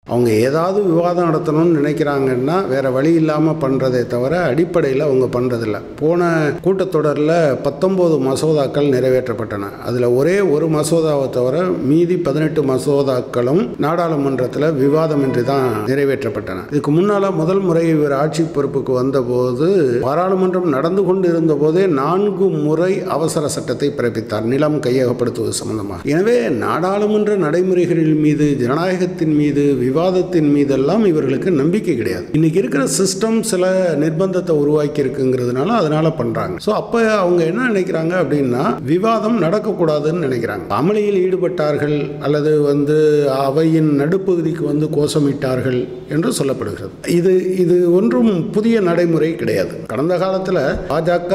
அவங்க ஏதாவது விவாதம் நடத்தணும்னு நினைக்கிறாங்கன்னா வேற வழி இல்லாமல் பண்ணுறதே தவிர அடிப்படையில் அவங்க பண்ணுறதில்ல போன கூட்டத்தொடரில் பத்தொம்போது மசோதாக்கள் நிறைவேற்றப்பட்டன அதில் ஒரே ஒரு மசோதாவை தவிர மீதி பதினெட்டு மசோதாக்களும் நாடாளுமன்றத்தில் விவாதமின்றி தான் நிறைவேற்றப்பட்டன இதுக்கு முன்னால் முதல் முறை இவர் ஆட்சி பொறுப்புக்கு வந்தபோது பாராளுமன்றம் நடந்து கொண்டு இருந்த போதே நான்கு முறை அவசர சட்டத்தை பிறப்பித்தார் நிலம் கையகப்படுத்துவது சம்பந்தமாக எனவே நாடாளுமன்ற நடைமுறைகளின் மீது ஜனநாயகத்தின் மீது விவாதத்தின் மீதெல்லாம் இவர்களுக்கு நம்பிக்கை கிடையாது இன்னைக்கு இருக்கிற சிஸ்டம் சில நிர்பந்தத்தை உருவாக்கி இருக்குங்கிறதுனால அதனால பண்றாங்க ஸோ அப்போ அவங்க என்ன நினைக்கிறாங்க அப்படின்னா விவாதம் நடக்கக்கூடாதுன்னு நினைக்கிறாங்க அமளியில் ஈடுபட்டார்கள் அல்லது வந்து அவையின் நடுப்பகுதிக்கு வந்து கோஷமிட்டார்கள் என்று சொல்லப்படுகிறது இது இது ஒன்றும் புதிய நடைமுறை கிடையாது கடந்த காலத்தில் பாஜக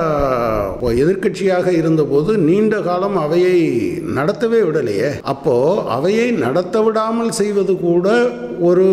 எதிர்க்கட்சியாக இருந்தபோது நீண்ட காலம் அவையை நடத்தவே விடலையே அப்போ அவையை நடத்த விடாமல் செய்வது கூட ஒரு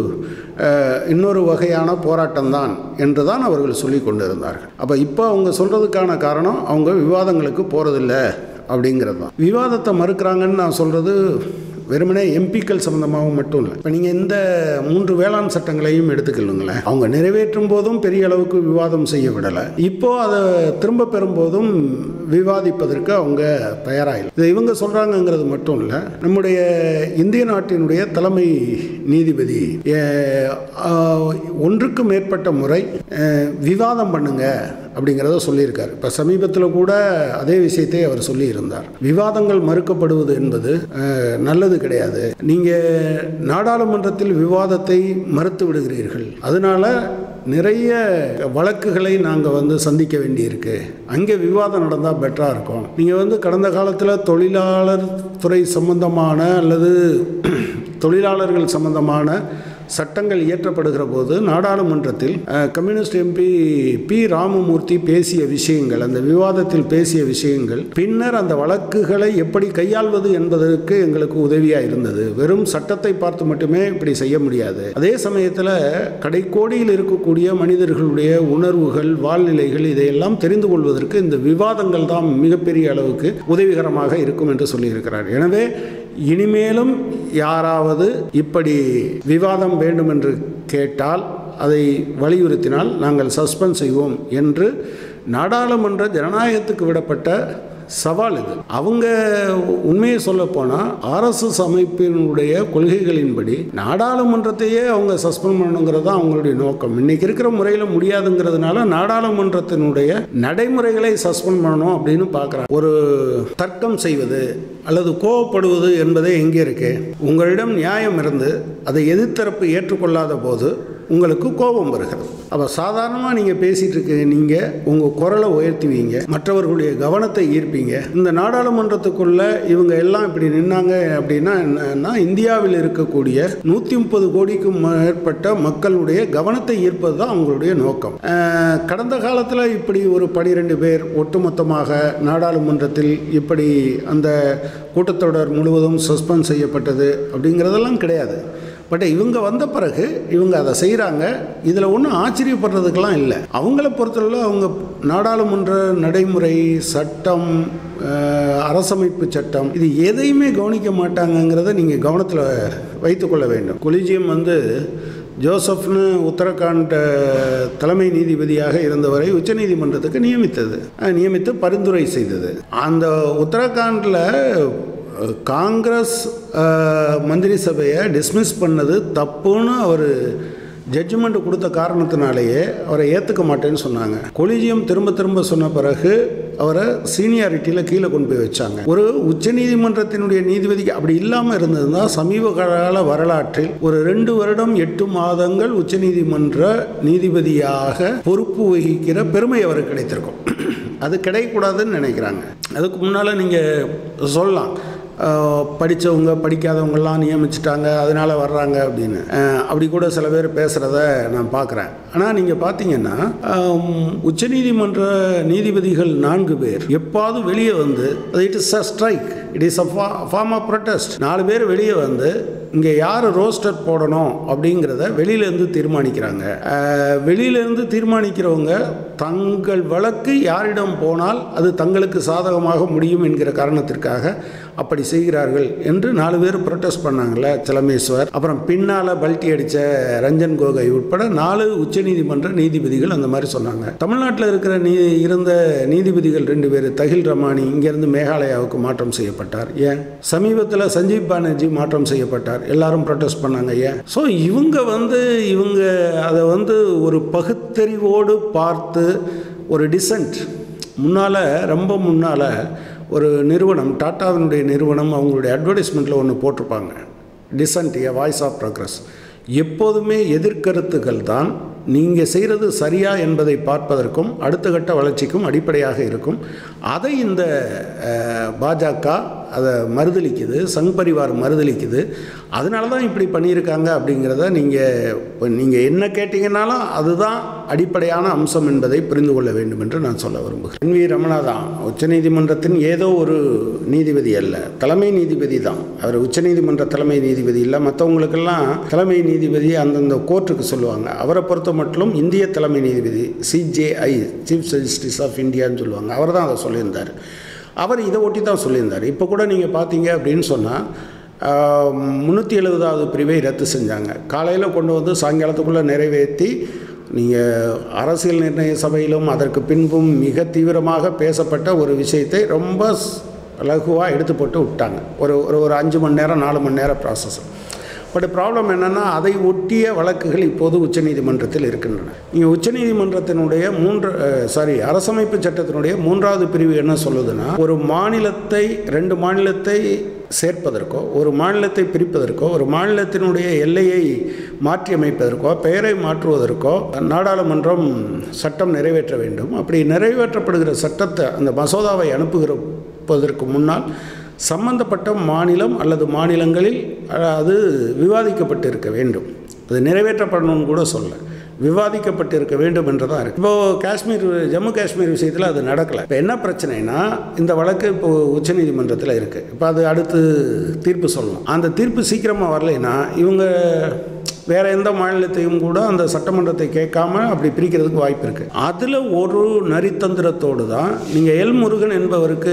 அஹ், இன்னொரு வகையான போராட்டம் தான் என்று தான் அவர்கள் சொல்லி கொண்டிருந்தார்கள் அப்போ இப்போ அவங்க சொல்கிறதுக்கான காரணம் அவங்க விவாதங்களுக்கு போகிறதில்ல அப்படிங்கிறது தான் விவாதத்தை மறுக்கிறாங்கன்னு நான் சொல்கிறது வெறுமனே எம்பிக்கள் சம்மந்தமாகவும் மட்டும் இல்லை இப்போ நீங்கள் இந்த மூன்று வேளாண் சட்டங்களையும் எடுத்துக்கொள்ளுங்களேன் அவங்க நிறைவேற்றும் போதும் பெரிய அளவுக்கு விவாதம் செய்ய விடலை இப்போ அதை திரும்ப பெறும்போதும் விவாதிப்பதற்கு அவங்க தயாராக இல்லை இதை இவங்க சொல்கிறாங்கங்கிறது மட்டும் இல்லை நம்முடைய இந்திய நாட்டினுடைய தலைமை நீதிபதி அஹ், ஆஹ், ஒன்றுக்கு மேற்பட்ட முறை அஹ், விவாதம் பண்ணுங்க அப்படிங்கிறத சொல்லியிருக்கார் இப்போ சமீபத்தில் கூட அதே விஷயத்தை அவர் சொல்லியிருந்தார் விவாதங்கள் மறுக்கப்படுவது என்பது அஹ், நல்லது கிடையாது நீங்கள் நாடாளுமன்றத்தில் விவாதத்தை மறுத்து விடுகிறீர்கள் அதனால நிறைய வழக்குகளை நாங்கள் வந்து சந்திக்க வேண்டியிருக்கு அங்கே விவாதம் நடந்தால் பெட்டராக இருக்கும் நீங்கள் வந்து கடந்த காலத்தில் தொழிலாளர் துறை சம்பந்தமான அல்லது தொழிலாளர்கள் சம்பந்தமான சட்டங்கள் இயற்றப்படுகிற போது நாடாளுமன்றத்தில் அஹ், கம்யூனிஸ்ட் எம்பி பி ராமமூர்த்தி பேசிய விஷயங்கள் அந்த விவாதத்தில் பேசிய விஷயங்கள் பின்னர் அந்த வழக்குகளை எப்படி கையாள்வது என்பதற்கு எங்களுக்கு உதவியாக இருந்தது வெறும் சட்டத்தை பார்த்து மட்டுமே இப்படி செய்ய முடியாது அதே சமயத்தில் கடைக்கோடியில் இருக்கக்கூடிய மனிதர்களுடைய உணர்வுகள் வாழ்நிலைகள் இதையெல்லாம் தெரிந்து கொள்வதற்கு இந்த விவாதங்கள் தான் மிகப்பெரிய அளவுக்கு உதவிகரமாக இருக்கும் என்று சொல்லியிருக்கிறார் எனவே இனிமேலும் யாராவது இப்படி விவாதம் வேண்டும் என்று கேட்டால் அதை வலியுறுத்தினால் நாங்கள் சஸ்பெண்ட் செய்வோம் என்று நாடாளுமன்ற ஜனநாயகத்துக்கு விடப்பட்ட சவால் இது அவங்க உண்மையை சொல்ல போனால் ஆர்எஸ்எஸ் அமைப்பினுடைய கொள்கைகளின்படி நாடாளுமன்றத்தையே அவங்க சஸ்பெண்ட் பண்ணணுங்கிறது தான் அவங்களுடைய நோக்கம் இன்னைக்கு இருக்கிற முறையில் முடியாதுங்கிறதுனால நாடாளுமன்றத்தினுடைய நடைமுறைகளை சஸ்பெண்ட் பண்ணணும் அப்படின்னு பார்க்குறாங்க ஒரு தர்க்கம் செய்வது அல்லது கோவப்படுவது என்பதே எங்கே இருக்கு உங்களிடம் நியாயம் இருந்து அதை எதிர்த்தரப்பு ஏற்றுக்கொள்ளாத போது உங்களுக்கு கோபம் வருகிறது அப்போ சாதாரணமாக நீங்கள் பேசிகிட்டு இருக்க நீங்கள் உங்கள் குரலை உயர்த்துவீங்க மற்றவர்களுடைய கவனத்தை ஈர்ப்பீங்க இந்த நாடாளுமன்றத்துக்குள்ள இவங்க எல்லாம் இப்படி நின்னாங்க அப்படின்னா என்னன்னா இந்தியாவில் இருக்கக்கூடிய நூற்றி முப்பது கோடிக்கும் மேற்பட்ட மக்களுடைய கவனத்தை ஈர்ப்பது தான் அவங்களுடைய நோக்கம் அஹ், கடந்த காலத்தில் இப்படி ஒரு பனிரெண்டு பேர் ஒட்டுமொத்தமாக நாடாளுமன்றத்தில் இப்படி அந்த கூட்டத்தொடர் முழுவதும் சஸ்பெண்ட் செய்யப்பட்டது அப்படிங்கிறதெல்லாம் கிடையாது பட் இவங்க வந்த பிறகு இவங்க அதை செய்கிறாங்க இதில் ஒன்றும் ஆச்சரியப்படுறதுக்கெல்லாம் இல்லை அவங்கள பொறுத்தளவு அவங்க நாடாளுமன்ற நடைமுறை சட்டம் அஹ், அரசமைப்பு சட்டம் இது எதையுமே கவனிக்க மாட்டாங்கங்கிறத நீங்கள் கவனத்தில் வைத்துக்கொள்ள வேண்டும் கொலிஜியம் வந்து ஜோசப்னு உத்தரகாண்ட் அஹ், தலைமை நீதிபதியாக இருந்தவரை உச்சநீதிமன்றத்துக்கு நியமித்தது அஹ், நியமித்து பரிந்துரை செய்தது அந்த உத்தரகாண்டில் காங்கிரஸ் அஹ், மந்திரி சபையை டிஸ்மிஸ் பண்ணது தப்புன்னு அவர் ஜட்ஜ்மெண்ட் கொடுத்த காரணத்தினாலேயே அவரை ஏற்றுக்க மாட்டேன்னு சொன்னாங்க கொலிஜியம் திரும்ப திரும்ப சொன்ன பிறகு அவரை சீனியாரிட்டியில் கீழே கொண்டு போய் வச்சாங்க ஒரு உச்சநீதிமன்றத்தினுடைய நீதிபதிக்கு அப்படி இல்லாமல் இருந்ததுன்னா சமீப கால வரலாற்றில் ஒரு ரெண்டு வருடம் எட்டு மாதங்கள் உச்சநீதிமன்ற நீதிபதியாக பொறுப்பு வகிக்கிற பெருமை அவருக்கு கிடைத்திருக்கும் அது கிடைக்கக்கூடாதுன்னு நினைக்கிறாங்க அதுக்கு முன்னால் நீங்கள் சொல்லலாம் படித்தவங்க படிக்காதவங்கெல்லாம் நியமிச்சிட்டாங்க அதனால் வர்றாங்க அப்படின்னு அஹ், அப்படி கூட சில பேர் பேசுகிறத நான் பார்க்குறேன் ஆனால் நீங்கள் பார்த்தீங்கன்னா ஆம், உச்சநீதிமன்ற நீதிபதிகள் நான்கு பேர் எப்பாவது வெளியே வந்து it is a strike it is a form of protest நாலு பேர் வெளியே வந்து இங்கே யார் ரோஸ்டர் போடணும் அப்படிங்கிறத வெளியிலேருந்து தீர்மானிக்கிறாங்க அஹ், வெளியிலேருந்து தீர்மானிக்கிறவங்க தங்கள் வழக்கு யாரிடம் போனால் அது தங்களுக்கு சாதகமாக முடியும் என்கிற காரணத்திற்காக அப்படி செய்கிறார்கள் என்று நாலு பேர் ப்ரொட்டஸ்ட் பண்ணாங்கல்ல சிலமேஸ்வர் அப்புறம் பின்னால் பல்ட்டி அடித்த ரஞ்சன் கோகோய் உட்பட நாலு உச்சநீதிமன்ற நீதிபதிகள் அந்த மாதிரி சொன்னாங்க தமிழ்நாட்டில் இருக்கிற நீ இருந்த நீதிபதிகள் ரெண்டு பேர் தகில் ரமானி இங்கேருந்து மேகாலயாவுக்கு மாற்றம் செய்யப்பட்டார் ஏன் சமீபத்தில் சஞ்சீவ் பானர்ஜி மாற்றம் செய்யப்பட்டார் எல்லாரும் ப்ரொட்டஸ்ட் பண்ணாங்க ஏன் ஸோ இவங்க வந்து இவங்க அதை வந்து ஒரு பகுத்தறிவோடு பார்த்து ஒரு டிசன்ட் முன்னால் ரொம்ப முன்னால் ஒரு நிறுவனம் டாட்டாவினுடைய நிறுவனம் அவங்களுடைய அட்வர்டைஸ்மெண்ட்டில் ஒன்று போட்டிருப்பாங்க dissent a voice of progress எப்போதுமே எதிர்கருத்துக்கள் தான் நீங்கள் செய்கிறது சரியா என்பதை பார்ப்பதற்கும் அடுத்த கட்ட வளர்ச்சிக்கும் அடிப்படையாக இருக்கும் அதை இந்த அஹ், பாஜக அதை மறுதளிக்குது சங் பரிவார் மறுதளிக்குது அதனால தான் இப்படி பண்ணியிருக்காங்க அப்படிங்கிறத நீங்கள் இப்போ நீங்கள் என்ன கேட்டிங்கனாலும் அதுதான் அடிப்படையான அம்சம் என்பதை புரிந்து கொள்ள வேண்டும் என்று நான் சொல்ல விரும்புகிறேன் என் வி ரமணா தான் உச்சநீதிமன்றத்தின் ஏதோ ஒரு நீதிபதி அல்ல தலைமை நீதிபதி தான் அவர் உச்சநீதிமன்ற தலைமை நீதிபதி இல்லை மற்றவங்களுக்கெல்லாம் தலைமை நீதிபதி அந்தந்த கோர்ட்டுக்கு சொல்லுவாங்க அவரை பொறுத்த மட்டும் இந்திய தலைமை நீதிபதி சிஜேஐ சீஃப் ஜஸ்டிஸ் ஆஃப் இந்தியான்னு சொல்லுவாங்க அவர் தான் அதை சொல்லியிருந்தார் அவர் இதை ஒட்டி தான் சொல்லியிருந்தார் இப்போ கூட நீங்கள் பார்த்தீங்க அப்படின்னு சொன்னால் முந்நூற்றி எழுபதாவது பிரிவை ரத்து செஞ்சாங்க காலையில் கொண்டு வந்து சாயங்காலத்துக்குள்ளே நிறைவேற்றி நீங்கள் அரசியல் நிர்ணய சபையிலும் அதற்கு பின்பும் மிக தீவிரமாக பேசப்பட்ட ஒரு விஷயத்தை ரொம்ப லகுவாக எடுத்து போட்டு விட்டாங்க ஒரு ஒரு ஒரு அஞ்சு மணி நேரம் நாலு மணி நேரம் ப்ராசஸ் பட் ப்ராப்ளம் என்னென்னா அதை ஒட்டிய வழக்குகள் இப்போது உச்சநீதிமன்றத்தில் இருக்கின்றன நீங்கள் உச்சநீதிமன்றத்தினுடைய மூன்று சாரி அரசமைப்பு சட்டத்தினுடைய மூன்றாவது பிரிவு என்ன சொல்லுதுன்னா ஒரு மாநிலத்தை ரெண்டு மாநிலத்தை சேர்ப்பதற்கோ ஒரு மாநிலத்தை பிரிப்பதற்கோ ஒரு மாநிலத்தினுடைய எல்லையை மாற்றி அமைப்பதற்கோ பெயரை மாற்றுவதற்கோ நாடாளுமன்றம் சட்டம் நிறைவேற்ற வேண்டும் அப்படி நிறைவேற்றப்படுகிற சட்டத்தை அந்த மசோதாவை அனுப்புகிறப்பதற்கு முன்னால் சம்பந்தப்பட்ட மாநிலம் அல்லது மாநிலங்களில் அது விவாதிக்கப்பட்டு இருக்க வேண்டும் அது நிறைவேற்றப்படணும்னு கூட சொல்ல விவாதிக்கப்பட்டு இருக்க வேண்டும் என்றுதான் இருக்கு இப்போது காஷ்மீர் ஜம்மு காஷ்மீர் விஷயத்தில் அது நடக்கலை இப்போ என்ன பிரச்சனைனா இந்த வழக்கு இப்போ உச்சநீதிமன்றத்தில் இருக்குது இப்போ அது அடுத்து தீர்ப்பு சொல்லணும் அந்த தீர்ப்பு சீக்கிரமாக வரலைன்னா இவங்க வேற எந்த மாநிலத்தையும் கூட அந்த சட்டமன்றத்தை கேட்காம அப்படி பிரிக்கிறதுக்கு வாய்ப்பு இருக்குது அதில் ஒரு நரித்தந்திரத்தோடு தான் நீங்கள் எல் முருகன் என்பவருக்கு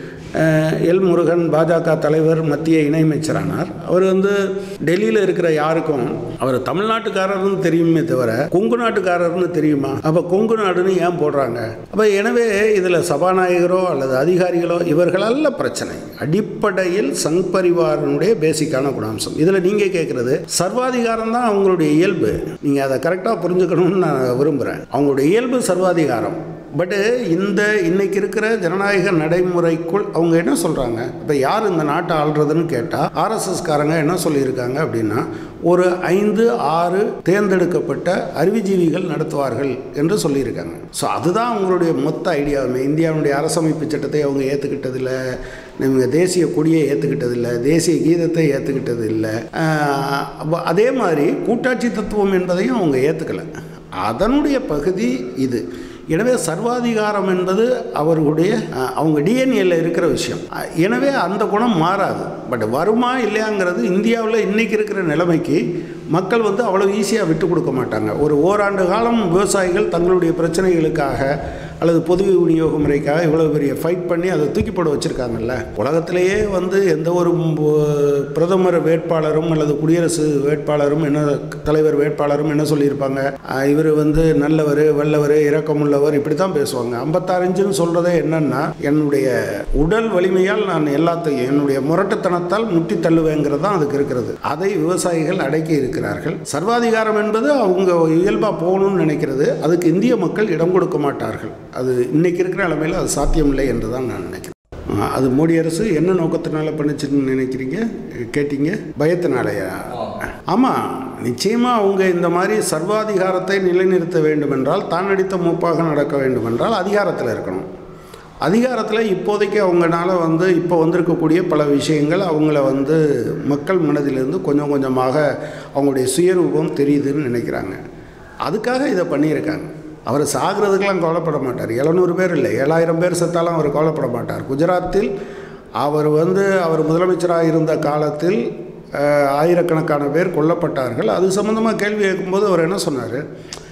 அஹ், எல் முருகன் பாஜக தலைவர் மத்திய இணையமைச்சரானார் அவர் வந்து டெல்லியில் இருக்கிற யாருக்கும் அவர் தமிழ்நாட்டுக்காரர்னு தெரியுமே தவிர கொங்கு நாட்டுக்காரர்னு தெரியுமா அப்போ கொங்கு நாடுன்னு ஏன் போடுறாங்க அப்போ எனவே இதில் சபாநாயகரோ அல்லது அதிகாரிகளோ இவர்களல்ல பிரச்சனை அடிப்படையில் சங் பரிவாரனுடைய பேசிக்கான குணாம்சம் இதில் நீங்கள் கேட்குறது சர்வாதிகாரம் தான் அவங்களுடைய இயல்பு நீங்கள் அதை கரெக்டாக புரிஞ்சுக்கணும்னு நான் விரும்புகிறேன் அவங்களுடைய இயல்பு சர்வாதிகாரம் பட்டு இந்த இன்னைக்கு இருக்கிற ஜனநாயக நடைமுறைக்குள் அவங்க என்ன சொல்கிறாங்க இப்போ யார் இந்த நாட்டை ஆள்றதுன்னு கேட்டால் ஆர்எஸ்எஸ்காரங்க என்ன சொல்லியிருக்காங்க அப்படின்னா ஒரு ஐந்து ஆறு தேர்ந்தெடுக்கப்பட்ட அறிவுஜீவிகள் நடத்துவார்கள் என்று சொல்லியிருக்காங்க ஸோ அதுதான் அவங்களுடைய மொத்த ஐடியாவுமே இந்தியாவுடைய அரசமைப்பு சட்டத்தை அவங்க ஏற்றுக்கிட்டதில்ல இவங்க தேசிய கொடியை ஏற்றுக்கிட்டதில்லை தேசிய கீதத்தை ஏற்றுக்கிட்டது இல்லை அதே மாதிரி கூட்டாட்சி தத்துவம் என்பதையும் அவங்க ஏற்றுக்கலை அதனுடைய பகுதி இது எனவே சர்வாதிகாரம் என்பது அவர்களுடைய அஹ், அவங்க டிஎன்ஏல இருக்கிற விஷயம் அஹ், எனவே அந்த குணம் மாறாது பட் வருமா இல்லையாங்கிறது இந்தியாவில் இன்னைக்கு இருக்கிற நிலைமைக்கு மக்கள் வந்து அவ்வளோ ஈஸியாக விட்டு கொடுக்க மாட்டாங்க ஒரு ஓராண்டு காலம் விவசாயிகள் தங்களுடைய பிரச்சனைகளுக்காக அல்லது பொது விநியோக முறைக்காக இவ்வளோ பெரிய ஃபைட் பண்ணி அதை தூக்கி போட வச்சுருக்காங்கல்ல உலகத்திலேயே வந்து எந்த ஒரு ம- பிரதமர் வேட்பாளரும் அல்லது குடியரசு வேட்பாளரும் என்ன தலைவர் வேட்பாளரும் என்ன சொல்லியிருப்பாங்க இவர் வந்து நல்லவர் வல்லவர் இரக்கமுள்ளவர் இப்படி தான் பேசுவாங்க ஐம்பத்தாறு இன்ச்சுன்னு சொல்கிறதே என்னன்னா என்னுடைய உடல் வலிமையால் நான் எல்லாத்தையும் என்னுடைய முரட்டுத்தனத்தால் முட்டி தள்ளுவேங்கிறது தான் அதுக்கு இருக்கிறது அதை விவசாயிகள் அடக்கி இருக்கிறார்கள் சர்வாதிகாரம் என்பது அவங்க இயல்பாக போகணும்னு நினைக்கிறது அதுக்கு இந்திய மக்கள் இடம் கொடுக்க மாட்டார்கள் அது இன்னைக்கு இருக்கிற நிலைமையில் அது சாத்தியமில்லை என்று தான் நான் நினைக்கிறேன் ஆ, அது மோடி அரசு என்ன நோக்கத்தினால பண்ணுச்சுன்னு நினைக்கிறீங்க கேட்டீங்க பயத்தினாலயா ஆமாம் நிச்சயமாக அவங்க இந்த மாதிரி சர்வாதிகாரத்தை நிலைநிறுத்த வேண்டுமென்றால் தான் அடித்த மூப்பாக நடக்க வேண்டுமென்றால் அதிகாரத்தில் இருக்கணும் அதிகாரத்தில் இப்போதைக்கு அவங்கனால வந்து இப்போ வந்திருக்கக்கூடிய பல விஷயங்கள் அவங்கள வந்து மக்கள் மனதிலிருந்து கொஞ்சம் கொஞ்சமாக அவங்களுடைய சுயரூபம் தெரியுதுன்னு நினைக்கிறாங்க அதுக்காக இதை பண்ணியிருக்காங்க அவர் சாகிறதுக்கெல்லாம் கவலைப்பட மாட்டார் எழுநூறு பேர் இல்லை ஏழாயிரம் பேர் செத்தாலும் அவர் கவலைப்பட மாட்டார் குஜராத்தில் அவர் வந்து அவர் முதலமைச்சராக இருந்த காலத்தில் அஹ், ஆயிரக்கணக்கான பேர் கொல்லப்பட்டார்கள் அது சம்மந்தமாக கேள்வி கேட்கும்போது அவர் என்ன சொன்னார்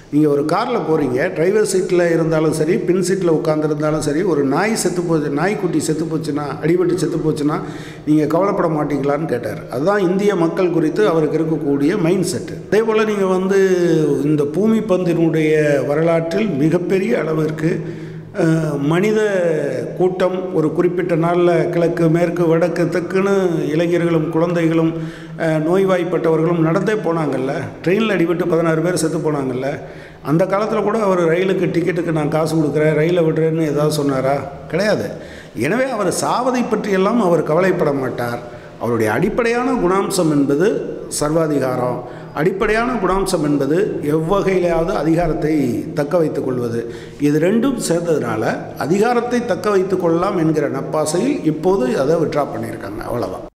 நீங்கள் ஒரு காரில் போகிறீங்க டிரைவர் சீட்டில் இருந்தாலும் சரி பின் சீட்டில் உட்காந்துருந்தாலும் சரி ஒரு நாய் செத்து போச்சு நாய்க்குட்டி செத்து போச்சுன்னா அடிபட்டு செத்து போச்சுன்னா நீங்கள் கவலைப்பட மாட்டீங்களான்னு கேட்டார் அதுதான் இந்திய மக்கள் குறித்து அவருக்கு இருக்கக்கூடிய மைண்ட் செட்டு அதே போல் நீங்கள் வந்து இந்த பூமி பந்தினுடைய வரலாற்றில் மிகப்பெரிய அளவிற்கு அஹ், மனித கூட்டம் ஒரு குறிப்பிட்ட நாளில் கிழக்கு மேற்கு வடக்கு தெற்குன்னு இளைஞர்களும் குழந்தைகளும் அஹ், நோய்வாய்ப்பட்டவர்களும் நடந்தே போனாங்கல்ல ட்ரெயினில் அடிபட்டு பதினாறு பேர் செத்து போனாங்கல்ல அந்த காலத்தில் கூட அவர் ரயிலுக்கு டிக்கெட்டுக்கு நான் காசு கொடுக்குறேன் ரயிலை விடுறேன்னு ஏதாவது சொன்னாரா கிடையாது எனவே அவர் சாவதை பற்றியெல்லாம் அவர் கவலைப்பட மாட்டார் அவருடைய அடிப்படையான குணாம்சம் என்பது சர்வாதிகாரம் அடிப்படையான குணாம்சம் என்பது எவ்வகையிலாவது அதிகாரத்தை தக்க வைத்துக் கொள்வது இது ரெண்டும் சேர்ந்ததுனால அதிகாரத்தை தக்க வைத்துக் கொள்ளலாம் என்கிற நப்பாசையில் இப்போது அதை விட்ரா பண்ணியிருக்காங்க அவ்வளோதான்